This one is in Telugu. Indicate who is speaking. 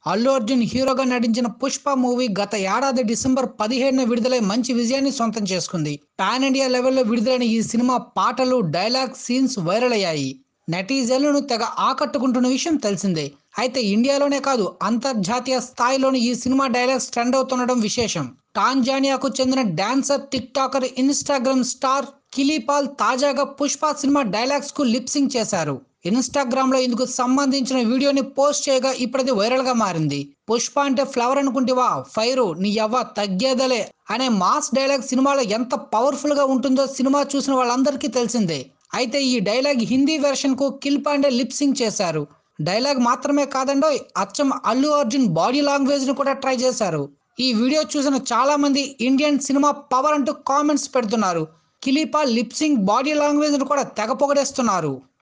Speaker 1: అల్లు అర్జున్ హీరోగా నటించిన పుష్ప మూవీ గత ఏడాది డిసెంబర్ పదిహేడున విడుదలై మంచి విజయాన్ని సొంతం చేసుకుంది పాన్ ఇండియా లెవెల్లో విడుదలైన ఈ సినిమా పాటలు డైలాగ్ సీన్స్ వైరల్ అయ్యాయి నెటిజన్లను తెగ ఆకట్టుకుంటున్న విషయం తెలిసిందే అయితే ఇండియాలోనే కాదు అంతర్జాతీయ స్థాయిలోని ఈ సినిమా డైలాగ్స్ ట్రెండ్ అవుతుండడం విశేషం టాంజానియాకు చెందిన dancer TikToker Instagram star Kili Paul తాజాగా పుష్ప సినిమా డైలాగ్స్ కు లిప్సింగ్ చేశారు ఇన్స్టాగ్రామ్ లో ఇందుకు సంబంధించిన వీడియోని పోస్ట్ చేయగా ఇప్పుడది వైరల్ గా మారింది పుష్ప అంటే ఫ్లవర్ అనుకుంటివా ఫైరు నీ ఎవ్వ తగ్గేదలే అనే మాస్ డైలాగ్ సినిమాలో ఎంత పవర్ఫుల్ గా ఉంటుందో సినిమా చూసిన వాళ్ళందరికీ తెలిసిందే అయితే ఈ డైలాగ్ హిందీ వెర్షన్ కు కిల్ పాండే లిప్సింగ్ చేశారు డైలాగ్ మాత్రమే కాదండో అచ్చం అల్లు అర్జున్ బాడీ లాంగ్వేజ్ ను కూడా ట్రై చేశారు ఈ వీడియో చూసిన చాలా మంది ఇండియన్ సినిమా పవర్ అంటూ కామెంట్స్ పెడుతున్నారు కిలీపా లిప్సింగ్ బాడీ లాంగ్వేజ్ ను కూడా తెగ పొగడేస్తున్నారు